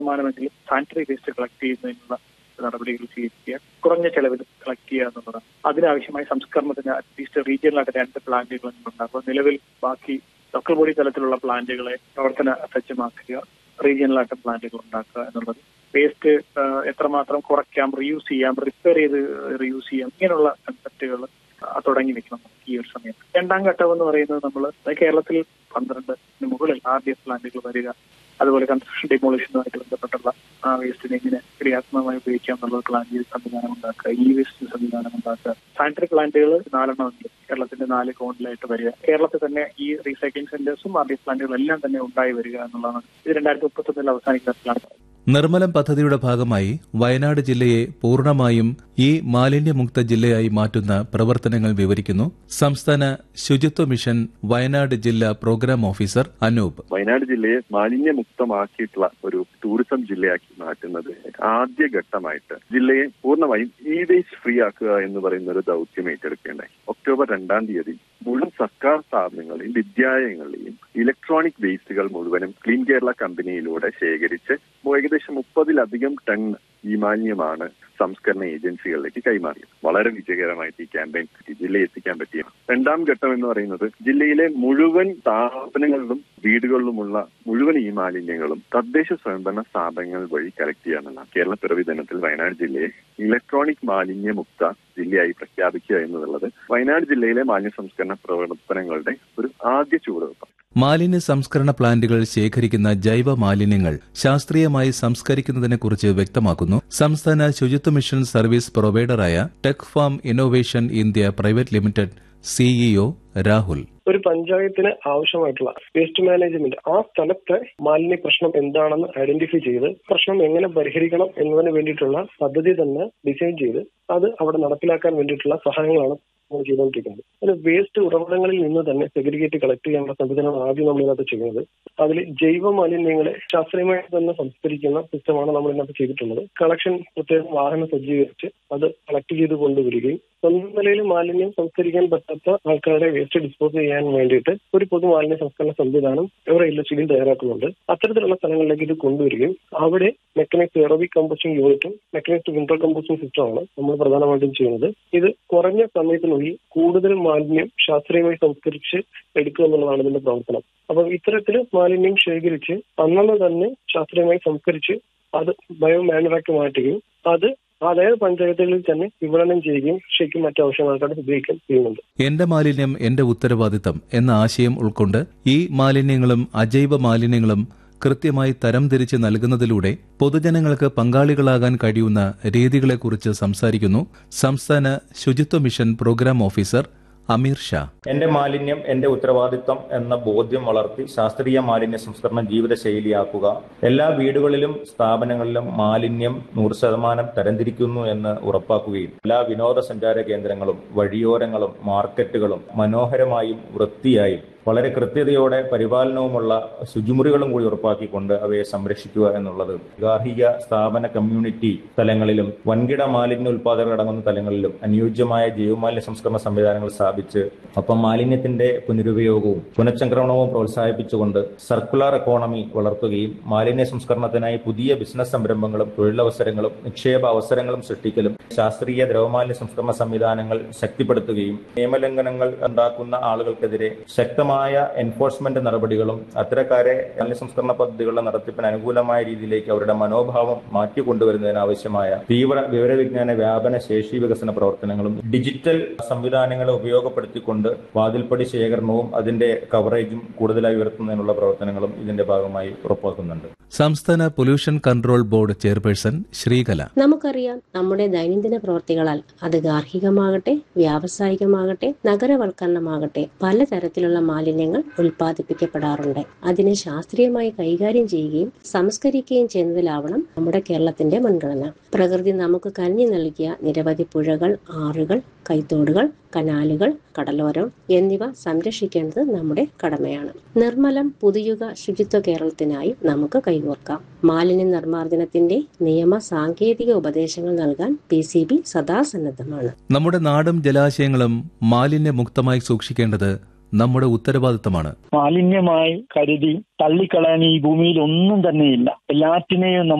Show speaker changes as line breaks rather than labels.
ശതമാനമെങ്കിലും sanitary waste collect ചെയ്യുന്നതിനുള്ള നടപടികൾ സ്വീകരിക്കുക കുറഞ്ഞ ചെലവിൽ കളക്ട് ചെയ്യുക എന്നുള്ളതാണ് അതിനാവശ്യമായ സംസ്കരണത്തിന് അറ്റ്ലീസ്റ്റ് റീജിയണലായിട്ട് രണ്ട് പ്ലാന്റുകൾ ഉണ്ടാക്കുക നിലവിൽ ബാക്കി ലോക്കൽ ബോഡി തലത്തിലുള്ള പ്ലാന്റുകളെ പ്രവർത്തന സജ്ജമാക്കുക റീജിയണലായിട്ട് പ്ലാന്റുകൾ ഉണ്ടാക്കുക എന്നുള്ളത് വേസ്റ്റ് എത്രമാത്രം കുറയ്ക്കാം റീയൂസ് ചെയ്യാം റിപ്പയർ ചെയ്ത് റീയൂസ് ചെയ്യാം ഇങ്ങനെയുള്ള കൺസെപ്റ്റുകൾ തുടങ്ങി വെക്കണം ഈ ഒരു സമയത്ത് രണ്ടാം ഘട്ടം എന്ന് പറയുന്നത് നമ്മൾ കേരളത്തിൽ പന്ത്രണ്ടിന് മുകളിൽ ആർ ഡി എഫ് പ്ലാന്റുകൾ വരിക അതുപോലെ കൺസ്ട്രക്ഷൻ ഡെമോളിഷനുമായിട്ട് ബന്ധപ്പെട്ടുള്ള ആ വേസ്റ്റിനെ എങ്ങനെ ക്രിയാത്മകമായി ഉപയോഗിക്കാം എന്നുള്ള പ്ലാൻ ചെയ്ത് സംവിധാനം ഉണ്ടാക്കുക ഇ വേസ്റ്റ് സംവിധാനം ഉണ്ടാക്കുക സാനിറ്ററി പ്ലാന്റുകൾ നാലെണ്ണമെങ്കിലും കേരളത്തിന്റെ നാല് കോണിലായിട്ട് വരിക കേരളത്തിൽ തന്നെ ഈ റീസൈക്ലിംഗ് സെന്റേഴ്സും ആർ ഡി എഫ് പ്ലാന്റുകളും എല്ലാം തന്നെ ഉണ്ടായി വരിക എന്നുള്ളതാണ് ഇത് രണ്ടായിരത്തി മുപ്പത്തൊന്നിൽ അവസാനിക്കുന്ന പ്ലാൻ
നിർമ്മലം പദ്ധതിയുടെ ഭാഗമായി വയനാട് ജില്ലയെ പൂർണ്ണമായും ഈ മാലിന്യമുക്ത ജില്ലയായി മാറ്റുന്ന പ്രവർത്തനങ്ങൾ വിവരിക്കുന്നു സംസ്ഥാന ശുചിത്വ മിഷൻ വയനാട് ജില്ലാ പ്രോഗ്രാം ഓഫീസർ അനൂപ്
വയനാട് ജില്ലയെ മാലിന്യമുക്തമാക്കിയിട്ടുള്ള ഒരു ടൂറിസം ജില്ലയാക്കി മാറ്റുന്നത് ആദ്യഘട്ടമായിട്ട് ജില്ലയെ പൂർണ്ണമായും ഇ വേസ്റ്റ് ഫ്രീ ആക്കുക എന്ന് പറയുന്ന ഒരു ദൗത്യം ഏറ്റെടുക്കേണ്ടായി ഒക്ടോബർ രണ്ടാം തീയതി മുഴുവൻ സർക്കാർ സ്ഥാപനങ്ങളെയും വിദ്യാലയങ്ങളെയും ഇലക്ട്രോണിക് വേസ്റ്റുകൾ മുഴുവനും ക്ലീൻ കേരള കമ്പനിയിലൂടെ ശേഖരിച്ച് ഏകദേശം മുപ്പതിലധികം ടൺ ഈ മാലിന്യമാണ് സംസ്കരണ ഏജൻസികളിലേക്ക് കൈമാറിയത് വളരെ വിജയകരമായിട്ട് ഈ ക്യാമ്പയിൻ ജില്ലയിൽ എത്തിക്കാൻ പറ്റിയ രണ്ടാം ഘട്ടം എന്ന് പറയുന്നത് ജില്ലയിലെ മുഴുവൻ സ്ഥാപനങ്ങളിലും വീടുകളിലുമുള്ള മുഴുവൻ ഈ മാലിന്യങ്ങളും തദ്ദേശ സ്വയംഭരണ സ്ഥാപനങ്ങൾ വഴി കളക്ട് ചെയ്യാനുള്ള കേരള പിറവി ദിനത്തിൽ വയനാട് ജില്ലയെ ഇലക്ട്രോണിക് മാലിന്യമുക്ത ജില്ലയായി പ്രഖ്യാപിക്കുക എന്നുള്ളത് വയനാട് ജില്ലയിലെ മാലിന്യ സംസ്കരണ പ്രവർത്തനങ്ങളുടെ ഒരു ആദ്യ ചുവടുവെപ്പാണ്
മാലിന്യ സംസ്കരണ പ്ലാന്റുകൾ ശേഖരിക്കുന്ന ജൈവ മാലിന്യങ്ങൾ ശാസ്ത്രീയമായി സംസ്കരിക്കുന്നതിനെക്കുറിച്ച് വ്യക്തമാക്കുന്നു സംസ്ഥാന ശുചിത്വ മിഷൻ സർവീസ് പ്രൊവൈഡറായ tech farm innovation India private limited CEO Rahul
ഒരു പഞ്ചായത്തിന് ആവശ്യമായിട്ടുള്ള വേസ്റ്റ് മാനേജ്മെന്റ് ആ സ്ഥലത്തെ മാലിന്യ പ്രശ്നം എന്താണെന്ന് ഐഡന്റിഫൈ ചെയ്ത് പ്രശ്നം എങ്ങനെ പരിഹരിക്കണം എന്നതിന് വേണ്ടിയിട്ടുള്ള പദ്ധതി തന്നെ ഡിസൈൻ ചെയ്ത് അത് അവിടെ നടപ്പിലാക്കാൻ വേണ്ടിയിട്ടുള്ള സഹായങ്ങളാണ് നമ്മൾ ചെയ്തുകൊണ്ടിരിക്കുന്നത് ഒരു വേസ്റ്റ് ഉറവിടങ്ങളിൽ നിന്ന് തന്നെ സെഗ്രിഗേറ്റ് കളക്ട് ചെയ്യാനുള്ള സംവിധാനം ആദ്യം നമ്മൾ ഇതിനകത്ത് ചെയ്യുന്നത് അതിൽ ജൈവ മാലിന്യങ്ങളെ ശാസ്ത്രീയമായി തന്നെ സംസ്കരിക്കുന്ന സിസ്റ്റമാണ് നമ്മൾ ഇതിനകത്ത് ചെയ്തിട്ടുള്ളത് കളക്ഷൻ പ്രത്യേകം വാഹനം സജ്ജീകരിച്ച് അത് കളക്ട് ചെയ്ത് കൊണ്ടുവരികയും സ്വന്തം നിലയിൽ മാലിന്യം സംസ്കരിക്കാൻ പറ്റാത്ത ആൾക്കാരുടെ വേസ്റ്റ് ഡിസ്പോസ് ചെയ്യാൻ വേണ്ടിയിട്ട് ഒരു പൊതു മാലിന്യ സംസ്കരണ സംവിധാനം ഇവിടെ എൽ എച്ച് തയ്യാറാക്കുന്നുണ്ട് അത്തരത്തിലുള്ള സ്ഥലങ്ങളിലേക്ക് ഇത് കൊണ്ടുവരികയും അവിടെ മെക്കനൈസ്ഡ് എറോബിക് കമ്പോസ്റ്റിംഗ് യൂണിറ്റും മെക്കനൈസ്ഡ് വിന്റർ കമ്പോസ്റ്റിംഗ് സിസ്റ്റമാണ് നമ്മൾ പ്രധാനമായിട്ടും ചെയ്യുന്നത് ഇത് കുറഞ്ഞ സമയത്തിനുള്ളിൽ കൂടുതൽ മാലിന്യം ശാസ്ത്രീയമായി സംസ്കരിച്ച് എടുക്കുക എന്നുള്ളതാണ് ഇതിന്റെ പ്രവർത്തനം അപ്പം ഇത്തരത്തിൽ മാലിന്യം ശേഖരിച്ച് അന്നു തന്നെ ശാസ്ത്രീയമായി സംസ്കരിച്ച് അത് ബയോമാനുറാക്കി മാറ്റുകയും അത് അതായത് പഞ്ചായത്തുകളിൽ തന്നെ വിപണനം ചെയ്യുകയും ശരിക്കും മറ്റു ആവശ്യങ്ങൾക്കായിട്ട് ഉപയോഗിക്കുകയും ചെയ്യുന്നുണ്ട്
എന്റെ മാലിന്യം എന്റെ ഉത്തരവാദിത്തം എന്ന ആശയം ഉൾക്കൊണ്ട് ഈ മാലിന്യങ്ങളും അജൈവ മാലിന്യങ്ങളും കൃത്യമായി തരംതിരിച്ച് നൽകുന്നതിലൂടെ പൊതുജനങ്ങൾക്ക് പങ്കാളികളാകാൻ കഴിയുന്ന രീതികളെക്കുറിച്ച് സംസാരിക്കുന്നു സംസ്ഥാന ശുചിത്വ mission program officer Ameer Shah
എന്റെ മാലിന്യം എന്റെ ഉത്തരവാദിത്തം എന്ന ബോധ്യം വളർത്തി ശാസ്ത്രീയ മാലിന്യ സംസ്കരണം ജീവിതശൈലിയാക്കുക എല്ലാ വീടുകളിലും സ്ഥാപനങ്ങളിലും മാലിന്യം നൂറ് ശതമാനം തരംതിരിക്കുന്നു എന്ന് ഉറപ്പാക്കുകയും എല്ലാ വിനോദസഞ്ചാര കേന്ദ്രങ്ങളും വഴിയോരങ്ങളും മാർക്കറ്റുകളും മനോഹരമായും വൃത്തിയായും വളരെ കൃത്യതയോടെ പരിപാലനവുമുള്ള ശുചിമുറികളും കൂടി ഉറപ്പാക്കിക്കൊണ്ട് അവയെ സംരക്ഷിക്കുക എന്നുള്ളത് ഗാർഹിക സ്ഥാപന കമ്മ്യൂണിറ്റി തലങ്ങളിലും വൻകിട മാലിന്യ ഉൽപാദകർ അടങ്ങുന്ന തലങ്ങളിലും അനുയോജ്യമായ ജൈവമാലിന്യ സംസ്കരണ സംവിധാനങ്ങൾ സ്ഥാപിച്ച് ഒപ്പം മാലിന്യത്തിന്റെ പുനരുപയോഗവും പുനഃചംക്രമണവും പ്രോത്സാഹിപ്പിച്ചുകൊണ്ട് സർക്കുലർ എക്കോണമി വളർത്തുകയും മാലിന്യ സംസ്കരണത്തിനായി പുതിയ ബിസിനസ് സംരംഭങ്ങളും തൊഴിലവസരങ്ങളും നിക്ഷേപ അവസരങ്ങളും സൃഷ്ടിക്കലും ശാസ്ത്രീയ ദ്രവമാലിന്യ സംസ്കരണ സംവിധാനങ്ങൾ ശക്തിപ്പെടുത്തുകയും നിയമലംഘനങ്ങൾ ഉണ്ടാക്കുന്ന ആളുകൾക്കെതിരെ ശക്തമായ ശക്തമായ എൻഫോഴ്സ്മെന്റ് നടപടികളും അത്തരക്കാരെ മാലിന്യ സംസ്കരണ പദ്ധതികളുടെ നടത്തിപ്പിന് അനുകൂലമായ രീതിയിലേക്ക് അവരുടെ മനോഭാവം മാറ്റിക്കൊണ്ടുവരുന്നതിന് ആവശ്യമായ തീവ്ര വിവരവിജ്ഞാന വ്യാപന ശേഷി വികസന പ്രവർത്തനങ്ങളും ഡിജിറ്റൽ സംവിധാനങ്ങളെ ഉപയോഗപ്പെടുത്തിക്കൊണ്ട് വാതിൽപ്പടി ശേഖരണവും അതിന്റെ കവറേജും കൂടുതലായി ഉയർത്തുന്നതിനുള്ള പ്രവർത്തനങ്ങളും ഇതിന്റെ ഭാഗമായി ഉറപ്പാക്കുന്നുണ്ട്
സംസ്ഥാന pollution control board chairperson Sreekala
നമുക്കറിയാം നമ്മുടെ ദൈനംദിന പ്രവർത്തികളാൽ അത് ഗാർഹികമാകട്ടെ വ്യാവസായികമാകട്ടെ നഗരവൽക്കരണമാകട്ടെ പലതരത്തിലുള്ള മാലിന്യങ്ങൾ ഉൽപ്പാദിപ്പിക്കപ്പെടാറുണ്ട് അതിനെ ശാസ്ത്രീയമായി കൈകാര്യം ചെയ്യുകയും സംസ്കരിക്കുകയും ചെയ്യുന്നതിലാവണം നമ്മുടെ കേരളത്തിന്റെ മുൻഗണന പ്രകൃതി നമുക്ക് കനിഞ്ഞു നൽകിയ നിരവധി പുഴകൾ ആറുകൾ കൈത്തോടുകൾ കനാലുകൾ കടലോരം എന്നിവ സംരക്ഷിക്കേണ്ടത് നമ്മുടെ കടമയാണ് നിർമ്മലം പുതുയുഗ ശുചിത്വ കേരളത്തിനായി നമുക്ക് കൈകോർക്കാം മാലിന്യ നിർമ്മാർജ്ജനത്തിന്റെ നിയമ സാങ്കേതിക ഉപദേശങ്ങൾ നൽകാൻ പി സി ബി സദാ സന്നദ്ധമാണ്
നമ്മുടെ നാടും ജലാശയങ്ങളും മാലിന്യമുക്തമായി സൂക്ഷിക്കേണ്ടത് നമ്മുടെ ഉത്തരവാദിത്തമാണ്
മാലിന്യമായി കരുതി തള്ളിക്കളയാൻ ഈ ഭൂമിയിൽ ഒന്നും തന്നെയില്ല എല്ലാറ്റിനെയും